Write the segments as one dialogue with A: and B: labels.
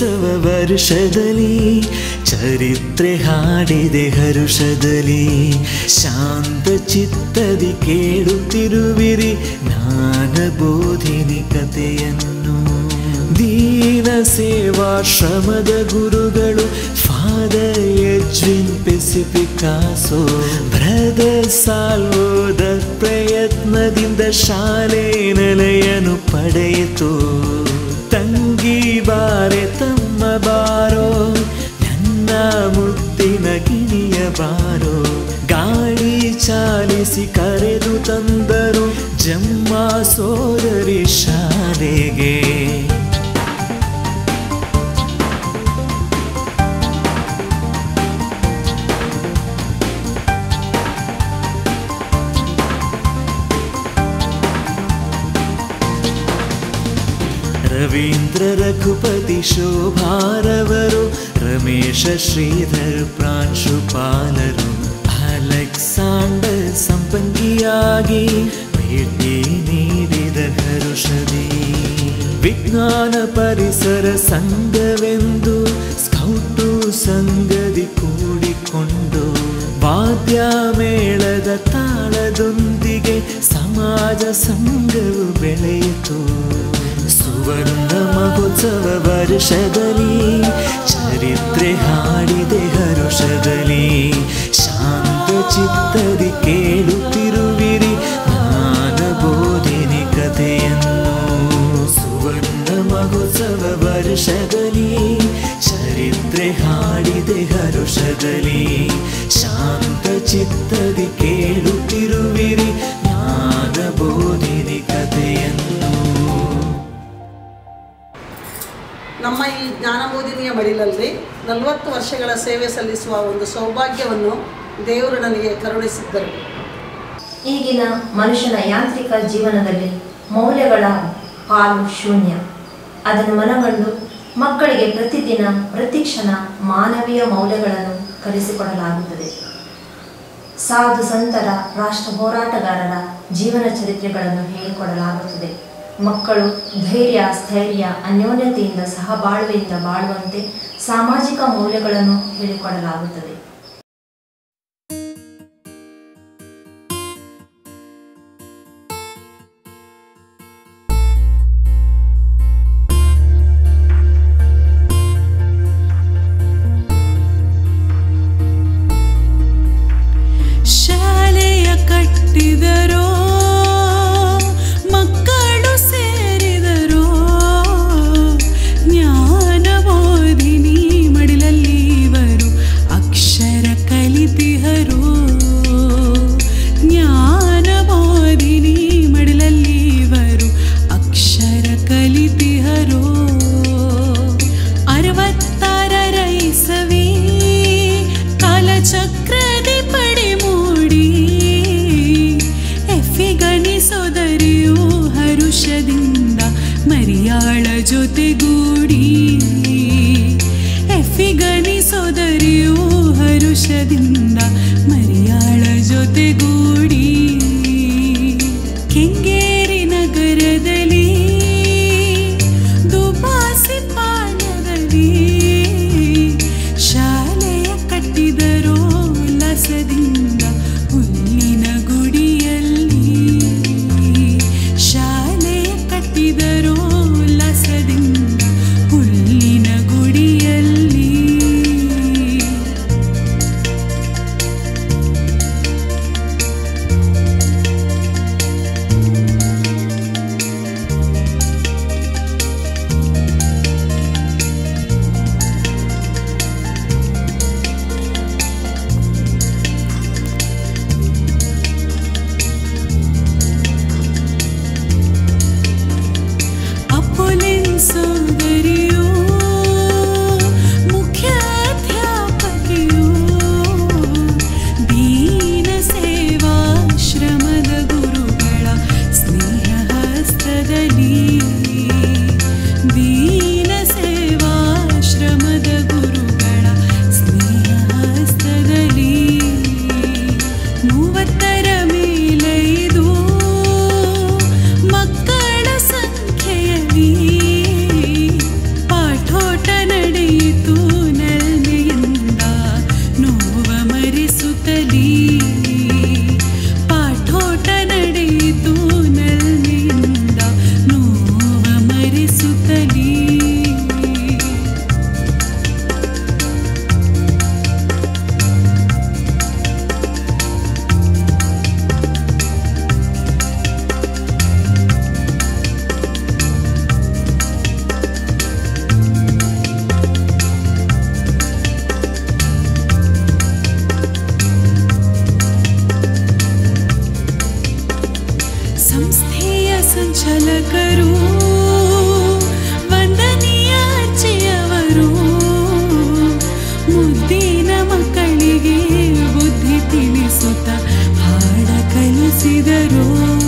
A: ಮಹೋತ್ಸವ ವರ್ಷದಲ್ಲಿ ಚರಿತ್ರೆ ಹಾಡಿದೆ ಹರುಷದಲ್ಲಿ ಶಾಂತ ಚಿತ್ತದಿ ಕೇಳುತ್ತಿರುವಿರಿ ಜ್ಞಾನ ಬೋಧಿನಿ ಕಥೆಯನ್ನು ದೀನ ಸೇವಾಶ್ರಮದ ಗುರುಗಳು ಫಾದರ್ ಎಜ್ವಿನ್ ಪೆಸಿಫಿಕಾಸೋ ಬ್ರದರ್ ಸಾಲ್ವೋದ ಪ್ರಯತ್ನದಿಂದ ಶಾಲೆ ನೆಲೆಯನ್ನು ಪಡೆಯಿತು ತಂಗಿ ಬಾರೆ ತಮ್ಮ ಬಾರೋ ನನ್ನ ಮುತ್ತಿನ ಗಿಣಿಯ ಬಾರೋ ಗಾಳಿ ಚಾಲಿಸಿ ಕರೆದು ತಂದರು ಜಮ್ಮ ಸೋದರಿ ಶಾಲೆಗೆ ರವೀಂದ್ರ ರಘುಪತಿ ಶೋಭಾರವರು ರಮೇಶ ಶ್ರೀಧರ್ ಪ್ರಾಂಶುಪಾಲರು ಅಲೆಕ್ಸಾಂಡರ್ ಸಂಪಂಗಿಯಾಗಿ ಭೇಟಿ ನೀಡಿದ ಹರುಷದಿ ವಿಜ್ಞಾನ ಪರಿಸರ ಸಂಘವೆಂದು ಸ್ಕೌಟು ಸಂಗದಿ ಕೂಡಿಕೊಂಡು ವಾದ್ಯ ಮೇಳದ ತಾಳದೊಂದಿಗೆ ಸಮಾಜ ಸಂಘವು ಬೆಳೆಯಿತು ಸುವರ್ಣ ಮಹೋತ್ಸವ ವರ್ಷದಲ್ಲಿ ಚರಿತ್ರೆ ಹಾಡಿದೆ ಹರುಷದಲ್ಲಿ ಶಾಂತ ಚಿತ್ತದಿ ಕೇಳುತ್ತಿರುವಿರಿ ಜ್ಞಾನ ಬೋಧಿನಿ ಕಥೆಯನ್ನು ಸುವರ್ಣ ಮಹೋತ್ಸವ ವರ್ಷದಲ್ಲಿ ಚರಿತ್ರೆ ಹಾಡಿದೆ ಹರುಷದಲ್ಲಿ ಶಾಂತ ಚಿತ್ತದಿ ಕೇಳುತ್ತಿರುವಿರಿ ಜ್ಞಾನ ಬೋಧಿನಿ ಕಥೆಯನ್ನು
B: ನಮ್ಮ ಈ ಜ್ಞಾನಬೋಧಿನಿಯ ಮಡಿಲಲ್ಲಿ ನಲವತ್ತು ವರ್ಷಗಳ ಸೇವೆ ಸಲ್ಲಿಸುವ ಒಂದು ಸೌಭಾಗ್ಯವನ್ನು ದೇವರು ನನಗೆ ಕರುಣಿಸಿದ್ದರು
C: ಈಗಿನ ಮನುಷ್ಯನ ಯಾಂತ್ರಿಕ ಜೀವನದಲ್ಲಿ ಮೌಲ್ಯಗಳ ಪಾಲು ಶೂನ್ಯ ಅದನ್ನು ಮನಗಂಡು ಮಕ್ಕಳಿಗೆ ಪ್ರತಿದಿನ ಪ್ರತಿಕ್ಷಣ ಮಾನವೀಯ ಮೌಲ್ಯಗಳನ್ನು ಕಲಿಸಿಕೊಡಲಾಗುತ್ತದೆ ಸಾಧು ಸಂತರ ರಾಷ್ಟ್ರ ಹೋರಾಟಗಾರರ ಜೀವನ ಚರಿತ್ರೆಗಳನ್ನು ಹೇಳಿಕೊಡಲಾಗುತ್ತದೆ ಮಕ್ಕಳು ಧೈರ್ಯ ಸ್ಥೈರ್ಯ ಅನ್ಯೋನ್ಯತೆಯಿಂದ ಸಹಬಾಳ್ವೆಯಿಂದ ಬಾಳುವಂತೆ ಸಾಮಾಜಿಕ ಮೌಲ್ಯಗಳನ್ನು ಹೇಳಿಕೊಡಲಾಗುತ್ತದೆ
D: ಶಾಲೆಯ ಕಟ್ಟಿದರೋ ಮಕ್ಕಳು ಸೇರಿದರೋ ಜ್ಞಾನ ಬೋಧಿನಿ ಮಡಿಲಲ್ಲಿ ಇವರು ಅಕ್ಷರ ಸಂಚಲಕರು ವಂದನೀಯ ಅಜ್ಜಿಯವರು ಮುದ್ದಿನ ಮಕ್ಕಳಿಗೆ ಬುದ್ಧಿ ತಿಳಿಸುತ್ತ ಹಾಡ ಕಲಿಸಿದರು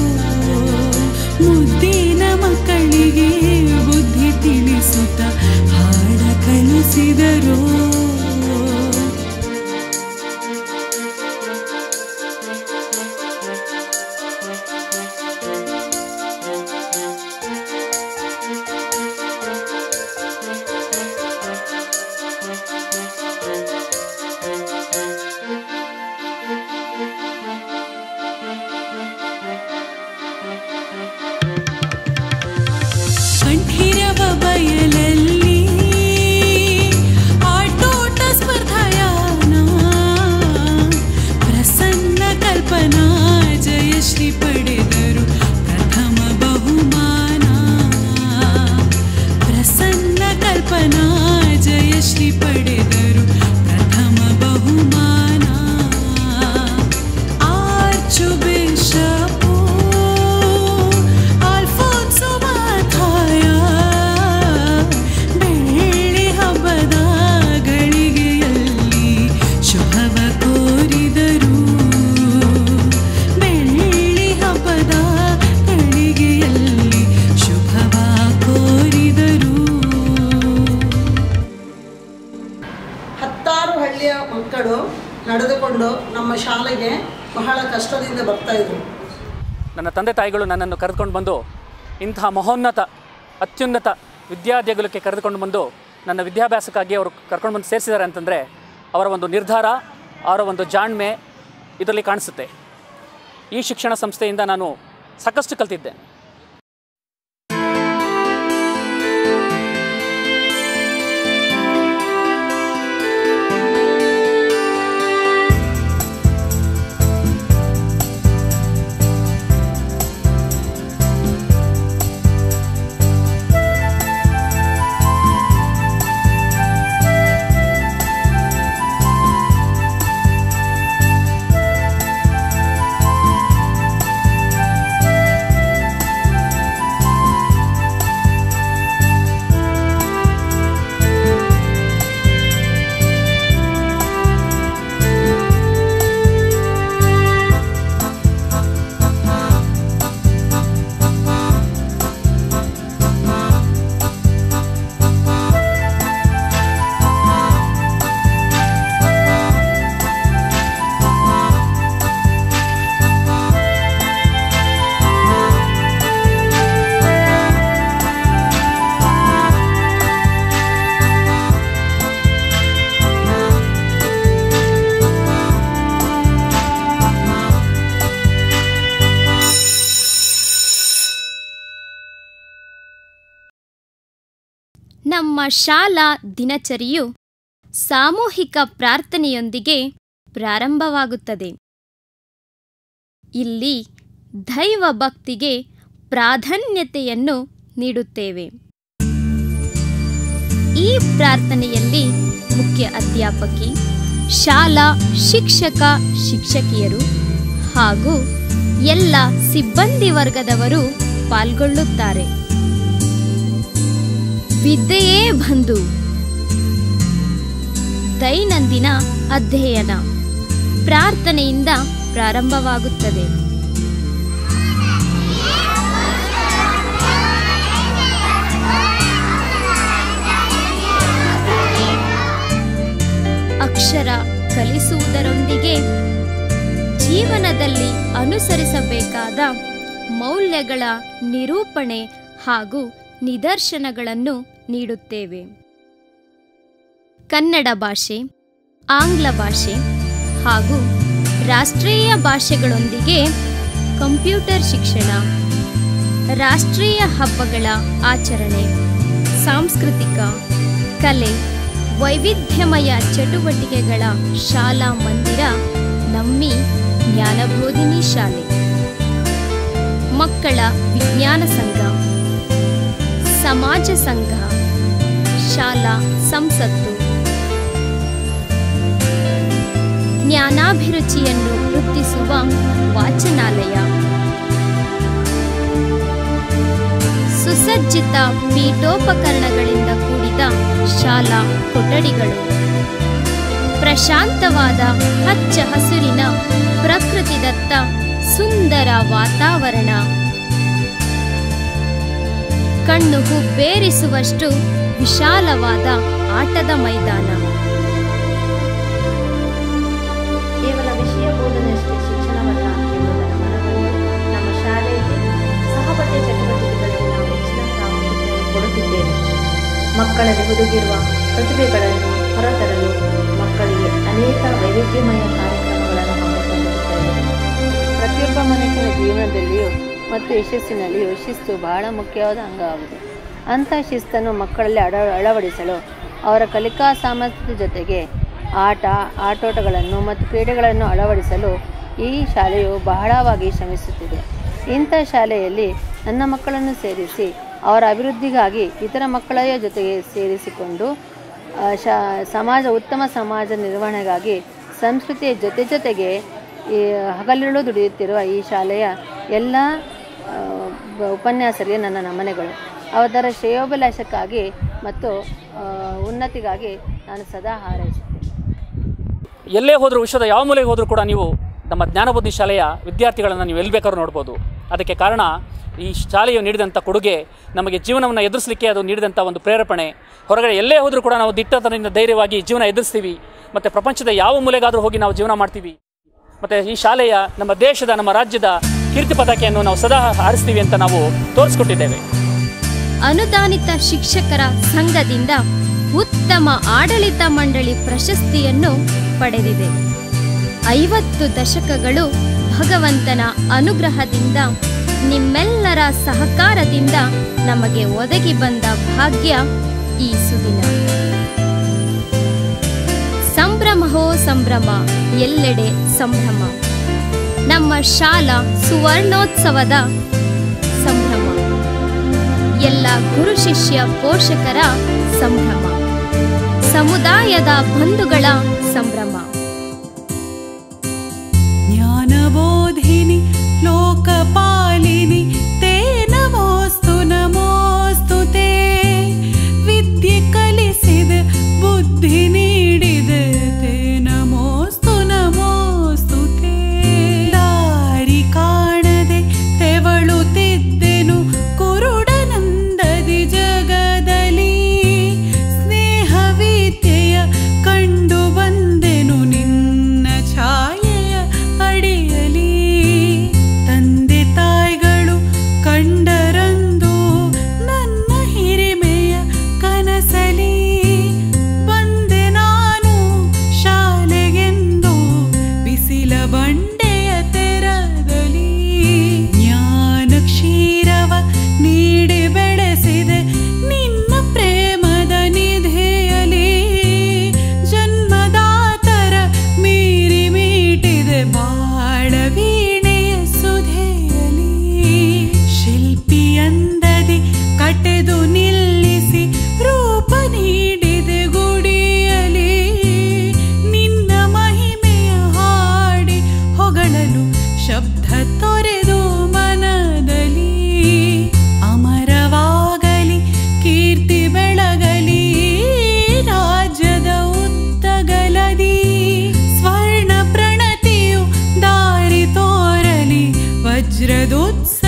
D: ಮುದ್ದಿನ ಮಕ್ಕಳಿಗೆ ಬುದ್ಧಿ ತಿಳಿಸುತ್ತ ಹಾಡ ಕಲಿಸಿದರು ಕಂಠೀರವ ಬಯಲಲ್ಲಿ ಆಟೋಟ ಸ್ಪರ್ಧಾಯಾನ ಪ್ರಸನ್ನ ಕಲ್ಪನಾ ಜಯಶ್ರೀ ಪಡೆದರು ಪ್ರಥಮ ಬಹುಮಾನ ಪ್ರಸನ್ನ ಕಲ್ಪನಾ ಜಯಶ್ರೀ ಪಡೆದರು ಪ್ರಥಮ ಬಹುಮಾನ ಆರ್ಚು ಬಿಷಪು ಆಲ್ಫೋನ್ಸೋ ಮಾಥಾಯ ಬೆಳ್ಳಿ ಹಬ್ಬದ ಗಳಿಗೆಯಲ್ಲಿ ಶುಭವ ಕೋರಿದರು ಬೆಳ್ಳಿ ಹಬ್ಬದ ಗಳಿಗೆಯಲ್ಲಿ ಶುಭವ ಕೋರಿದರು
B: ಹತ್ತಾರು ಹಳ್ಳಿಯ ಮಕ್ಕಳು ನಡೆದುಕೊಂಡು ನಮ್ಮ ಶಾಲೆಗೆ ಬಹಳ ಕಷ್ಟದಿಂದ ಬರ್ತಾ ಇದ್ರು
E: ನನ್ನ ತಂದೆ ತಾಯಿಗಳು ನನ್ನನ್ನು ಕರೆದುಕೊಂಡು ಬಂದು ಇಂತಹ ಮಹೋನ್ನತ ಅತ್ಯುನ್ನತ ವಿದ್ಯಾದೇಗುಲಕ್ಕೆ ಕರೆದುಕೊಂಡು ಬಂದು ನನ್ನ ವಿದ್ಯಾಭ್ಯಾಸಕ್ಕಾಗಿ ಅವರು ಕರ್ಕೊಂಡು ಬಂದು ಸೇರಿಸಿದ್ದಾರೆ ಅಂತಂದರೆ ಅವರ ಒಂದು ನಿರ್ಧಾರ ಅವರ ಒಂದು ಜಾಣ್ಮೆ ಇದರಲ್ಲಿ ಕಾಣಿಸುತ್ತೆ ಈ ಶಿಕ್ಷಣ ಸಂಸ್ಥೆಯಿಂದ ನಾನು ಸಾಕಷ್ಟು ಕಲ್ತಿದ್ದೆ
F: ನಮ್ಮ ಶಾಲಾ ದಿನಚರಿಯು ಸಾಮೂಹಿಕ ಪ್ರಾರ್ಥನೆಯೊಂದಿಗೆ ಪ್ರಾರಂಭವಾಗುತ್ತದೆ ಇಲ್ಲಿ ದೈವ ಭಕ್ತಿಗೆ ಪ್ರಾಧಾನ್ಯತೆಯನ್ನು ನೀಡುತ್ತೇವೆ ಈ ಪ್ರಾರ್ಥನೆಯಲ್ಲಿ ಮುಖ್ಯ ಅಧ್ಯಾಪಕಿ ಶಾಲಾ ಶಿಕ್ಷಕ ಶಿಕ್ಷಕಿಯರು ಹಾಗೂ ಎಲ್ಲ ಸಿಬ್ಬಂದಿ ವರ್ಗದವರು ಪಾಲ್ಗೊಳ್ಳುತ್ತಾರೆ ವಿದ್ಯೆಯೇ ಬಂದು ದೈನಂದಿನ ಅಧ್ಯಯನ ಪ್ರಾರ್ಥನೆಯಿಂದ ಪ್ರಾರಂಭವಾಗುತ್ತದೆ ಅಕ್ಷರ ಕಲಿಸುವುದರೊಂದಿಗೆ ಜೀವನದಲ್ಲಿ ಅನುಸರಿಸಬೇಕಾದ ಮೌಲ್ಯಗಳ ನಿರೂಪಣೆ ಹಾಗೂ ನಿದರ್ಶನಗಳನ್ನು ನೀಡುತ್ತೇವೆ ಕನ್ನಡ ಭಾಷೆ ಆಂಗ್ಲ ಭಾಷೆ ಹಾಗೂ ರಾಷ್ಟ್ರೀಯ ಭಾಷೆಗಳೊಂದಿಗೆ ಕಂಪ್ಯೂಟರ್ ಶಿಕ್ಷಣ ರಾಷ್ಟ್ರೀಯ ಹಬ್ಬಗಳ ಆಚರಣೆ ಸಾಂಸ್ಕೃತಿಕ ಕಲೆ ವೈವಿಧ್ಯಮಯ ಚಟುವಟಿಕೆಗಳ ಶಾಲಾ ಮಂದಿರ ನಮ್ಮಿ ಜ್ಞಾನಬೋಧಿನಿ ಶಾಲೆ ಮಕ್ಕಳ ವಿಜ್ಞಾನ ಸಂಘ ಸಮಾಜ ಸಂಘ ಶಾಲಾ ಸಂಸತ್ತು ಜ್ಞಾನಾಭಿರುಚಿಯನ್ನು ವೃದ್ಧಿಸುವ ವಾಚನಾಲಯ ಸುಸಜ್ಜಿತ ಪೀಠೋಪಕರಣಗಳಿಂದ ಕೂಡಿದ ಶಾಲಾ ಕೊಠಡಿಗಳು ಪ್ರಶಾಂತವಾದ ಹಚ್ಚ ಹಸುರಿನ ಪ್ರಕೃತಿದತ್ತ ಸುಂದರ ವಾತಾವರಣ ಕಣ್ಣು ಹುಬ್ಬೇರಿಸುವಷ್ಟು ವಿಶಾಲವಾದ ಆಟದ ಮೈದಾನ
C: ಕೇವಲ ವಿಷಯ ಬೋಧನೆಯಷ್ಟೇ ಶಿಕ್ಷಣವಲ್ಲ ಎಂಬುದನ್ನು ಮನಗಂಡು ನಮ್ಮ ಶಾಲೆಯಲ್ಲಿ ಸಹಪಠ್ಯ ಚಟುವಟಿಕೆಗಳಿಗೆ ನಾವು ಹೆಚ್ಚಿನ ಪ್ರಾಮುಖ್ಯತೆಯನ್ನು ಕೊಡುತ್ತಿದ್ದೇವೆ ಮಕ್ಕಳಲ್ಲಿ ಹುದುಗಿರುವ ಪ್ರತಿಭೆಗಳನ್ನು ಹೊರತರಲು ಮಕ್ಕಳಿಗೆ ಅನೇಕ ವೈವಿಧ್ಯಮಯ ಕಾರ್ಯಕ್ರಮಗಳನ್ನು ಹಮ್ಮಿಕೊಂಡಿರುತ್ತೇವೆ
G: ಪ್ರತಿಯೊಬ್ಬ ಮನುಷ್ಯನ ಜೀವನದಲ್ಲಿಯೂ ಮತ್ತು ಯಶಸ್ಸಿನಲ್ಲಿಯೂ ಶಿಸ್ತು ಬಹಳ ಮುಖ್ಯವಾದ ಅಂಗವಾಗಿದೆ ಅಂಥ ಶಿಸ್ತನ್ನು ಮಕ್ಕಳಲ್ಲಿ ಅಳ ಅಳವಡಿಸಲು ಅವರ ಕಲಿಕಾ ಸಾಮರ್ಥ್ಯದ ಜೊತೆಗೆ ಆಟ ಆಟೋಟಗಳನ್ನು ಮತ್ತು ಕ್ರೀಡೆಗಳನ್ನು ಅಳವಡಿಸಲು ಈ ಶಾಲೆಯು ಬಹಳವಾಗಿ ಶ್ರಮಿಸುತ್ತಿದೆ ಇಂಥ ಶಾಲೆಯಲ್ಲಿ ನನ್ನ ಮಕ್ಕಳನ್ನು ಸೇರಿಸಿ ಅವರ ಅಭಿವೃದ್ಧಿಗಾಗಿ ಇತರ ಮಕ್ಕಳ ಜೊತೆಗೆ ಸೇರಿಸಿಕೊಂಡು ಆ, ಶಾ ಸಮಾಜ ಉತ್ತಮ ಸಮಾಜ ನಿರ್ವಹಣೆಗಾಗಿ ಸಂಸ್ಕೃತಿಯ ಜೊತೆ ಜೊತೆಗೆ ಈ ಹಗಲಿರುಳು ದುಡಿಯುತ್ತಿರುವ ಈ ಶಾಲೆಯ ಎಲ್ಲ ಆ, ಬ- ಉಪನ್ಯಾಸರಿಗೆ ನನ್ನ ನಮನೆಗಳು ಅವರ ಶ್ರೇಯೋಭಿಲಾಷಕ್ಕಾಗಿ ಮತ್ತು ಆ, ಉನ್ನತಿಗಾಗಿ ನಾನು ಸದಾ ಹಾರೈಸುತ್ತೇನೆ
E: ಎಲ್ಲೇ ಹೋದರೂ ವಿಶ್ವದ ಯಾವ ಮೂಲೆಗೆ ಹೋದರೂ ಕೂಡ ನೀವು ನಮ್ಮ ಜ್ಞಾನಬುದ್ಧಿ ಶಾಲೆಯ ವಿದ್ಯಾರ್ಥಿಗಳನ್ನು ನೀವು ಎಲ್ಲಿ ಬೇಕಾದ್ರೂ ನೋಡ್ಬೋದು ಅದಕ್ಕೆ ಕಾರಣ ಈ ಶಾಲೆಯು ನೀಡಿದಂಥ ಕೊಡುಗೆ ನಮಗೆ ಜೀವನವನ್ನು ಎದುರಿಸಲಿಕ್ಕೆ ಅದು ನೀಡಿದಂಥ ಒಂದು ಪ್ರೇರೇಪಣೆ ಹೊರಗಡೆ ಎಲ್ಲೇ ಹೋದರೂ ಕೂಡ ನಾವು ದಿಟ್ಟತನದಿಂದ ಧೈರ್ಯವಾಗಿ ಜೀವನ ಎದುರಿಸ್ತೀವಿ ಮತ್ತು ಪ್ರಪಂಚದ ಯಾವ ಮೂಲೆಗಾದರೂ ಹೋಗಿ ನಾವು ಜೀವನ ಮಾಡ್ತೀವಿ ಮತ್ತು ಈ ಶಾಲೆಯ ನಮ್ಮ ದೇಶದ ನಮ್ಮ ರಾಜ್ಯದ ಕೀರ್ತಿ ಪತಾಕೆಯನ್ನು ನಾವು ಸದಾ ಹಾರಿಸ್ತೀವಿ ಅಂತ ನಾವು ತೋರಿಸ್ಕೊಟ್ಟಿದ್ದೇವೆ
F: ಅನುದಾನಿತ ಶಿಕ್ಷಕರ ಸಂಘದಿಂದ ಉತ್ತಮ ಆಡಳಿತ ಮಂಡಳಿ ಪ್ರಶಸ್ತಿಯನ್ನು ಪಡೆದಿದೆ ಐವತ್ತು ದಶಕಗಳು ಭಗವಂತನ ಅನುಗ್ರಹದಿಂದ ನಿಮ್ಮೆಲ್ಲರ ಸಹಕಾರದಿಂದ ನಮಗೆ ಒದಗಿ ಬಂದ ಭಾಗ್ಯ ಈ ಸುದಿನ ಸಂಭ್ರಮಹೋ ಸಂಭ್ರಮ ಎಲ್ಲೆಡೆ ಸಂಭ್ರಮ ನಮ್ಮ ಶಾಲಾ ಸುವರ್ಣೋತ್ಸವದ ಸಂಭ್ರಮ ಎಲ್ಲ ಗುರು ಶಿಷ್ಯ ಪೋಷಕರ ಸಂಭ್ರಮ ಸಮುದಾಯದ ಬಂಧುಗಳ ಸಂಭ್ರಮ
D: ज्ञानबोधिनि लोकपालिनि ते नमोऽस्तु नमोऽस्तु ते विद्ये कलिसिद बुद्धि ನೀಡಿದ ते ನಮೋऽस्तु ನಮೋऽस्तु ते ದಾರಿ ಕಾಣದೆ ತೆವಳುತ್ತಿದ್ದೆನು ಕುರುಡನಂದದಿ ಜಗದಲ್ಲಿ ಸ್ನೇಹ ವಿದ್ಯೆಯ ಕಂಡು ಬಂದೆನು ನಿನ್ನ ಛಾಯೆಯ ಅಡಿಯಲಿ ತಂದೆ ತಾಯಿಗಳು ಕಂಡರಂದು ನನ್ನ ಹಿರಿಮೆಯ ಕನಸಲಿ ಬಂದೆ ನಾನು ಶಾಲೆಗೆಂದು ಬಿಸಿಲ ಬಂಡೆಯ ತೆರದಲ್ಲಿ ಜ್ಞಾನ ಕ್ಷೀರವ ನೀಡಿ ಬೆಳೆಸಿದೆ ನಿನ್ನ ಪ್ರೇಮದ ನಿಧಿಯಲಿ ಜನ್ಮದಾತರ ಮೀರಿ ಮೀಟಿದೆ ಬಾಳ ವೀಣೆಯ ಸುಧೆಯಲಿ ಶಿಲ್ಪಿಯಂದದಿ ಕಟೆದು ನಿಲ್ಲಿಸಿ ರೂಪ ನೀಡಿದೆ ಗುಡಿಯಲಿ ನಿನ್ನ ಮಹಿಮೆಯ ಹಾಡಿ ಹೊಗಳಲು ಶಬ್ದ ತೊರೆದು ಮನದಲ್ಲಿ ಅಮರವಾಗಲಿ ಕೀರ್ತಿ ಬೆಳಗಲಿ ರಾಜ್ಯದ ಉತ್ತಗಲದಿ ಸ್ವರ್ಣ ಪ್ರಣತಿಯು ದಾರಿ ತೋರಲಿ ವಜ್ರದೋತ್ಸ